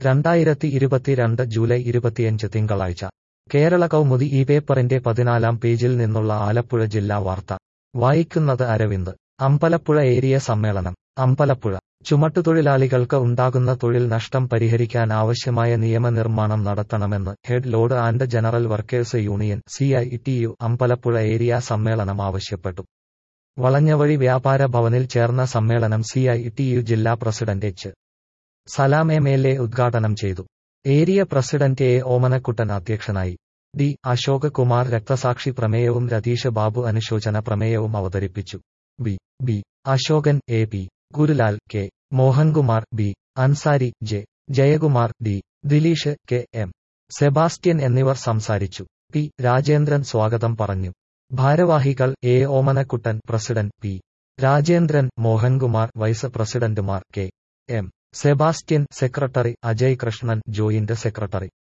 രണ്ടായിരത്തി ഇരുപത്തിരണ്ട് ജൂലൈ ഇരുപത്തിയഞ്ച് തിങ്കളാഴ്ച കേരള കൗമുദി ഈ പേപ്പറിന്റെ പതിനാലാം പേജിൽ നിന്നുള്ള ആലപ്പുഴ ജില്ലാ വാർത്ത വായിക്കുന്നത് അരവിന്ദ് അമ്പലപ്പുഴ ഏരിയ സമ്മേളനം അമ്പലപ്പുഴ ചുമട്ടുതൊഴിലാളികൾക്ക് ഉണ്ടാകുന്ന തൊഴിൽ നഷ്ടം പരിഹരിക്കാൻ ആവശ്യമായ നിയമനിർമ്മാണം നടത്തണമെന്ന് head load and general workers union C I T U Ambalappuzha area സമ്മേളനം ആവശ്യപ്പെട്ടു വളഞ്ഞവഴി വ്യാപാര ഭവനിൽ ചേർന്ന സമ്മേളനം സി ഐ ടി യു ജില്ലാ president H Salam M L A ഉദ്ഘാടനം ചെയ്തു ഏരിയ പ്രസിഡന്റ് എ ഓമനക്കുട്ടൻ അധ്യക്ഷനായി ഡി അശോക് കുമാർ രക്തസാക്ഷി പ്രമേയവും രതീഷ് ബാബു അനുശോചന പ്രമേയവും അവതരിപ്പിച്ചു B B Ashokan A P Gurulal K Mohankumar B Ansari J Jayakumar D Dileesh K M Sebastian എന്നിവർ സംസാരിച്ചു പി രാജേന്ദ്രൻ സ്വാഗതം പറഞ്ഞു ഭാരവാഹികൾ A Omanakuttan president P Rajendran Mohankumar vice പ്രസിഡന്റുമാർ K M Sebastian secretary Ajay Krishnan joint secretary